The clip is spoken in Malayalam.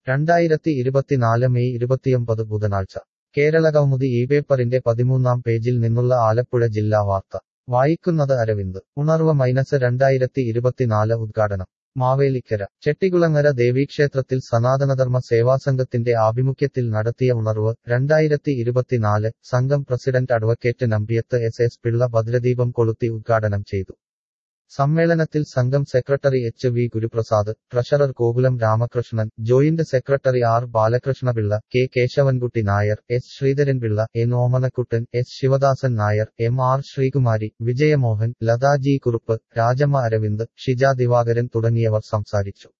രണ്ടായിരത്തി ഇരുപത്തിനാല് മെയ് ഇരുപത്തിയൊമ്പത് ബുധനാഴ്ച കേരളകൗമുദി ഈ പേപ്പറിന്റെ പതിമൂന്നാം പേജിൽ നിന്നുള്ള ആലപ്പുഴ ജില്ലാ വാർത്ത വായിക്കുന്നത് അരവിന്ദ് ഉണർവ് മൈനസ് രണ്ടായിരത്തി ഇരുപത്തിനാല് ഉദ്ഘാടനം മാവേലിക്കര ചെട്ടികുളങ്ങര ദേവീക്ഷേത്രത്തിൽ സനാതനധർമ്മ സേവാസംഘത്തിന്റെ ആഭിമുഖ്യത്തിൽ നടത്തിയ ഉണർവ് രണ്ടായിരത്തി ഇരുപത്തിനാല് സംഘം president advocate Nambiyath S S Pillai ഭദ്രദീപം കൊളുത്തി ഉദ്ഘാടനം ചെയ്തു സമ്മേളനത്തിൽ സംഘം secretary H V Guruprasad treasurer Gokulam Ramakrishnan joint secretary R Balakrishnapillai K Keshavankutty Nair S Sreedharanpillai N Omanakkuttan S Sivadasan Nair M R Sreekumari Vijayamohan Lathaji Kurup Rajamma Aravind Shija Divakaran തുടങ്ങിയവർ സംസാരിച്ചു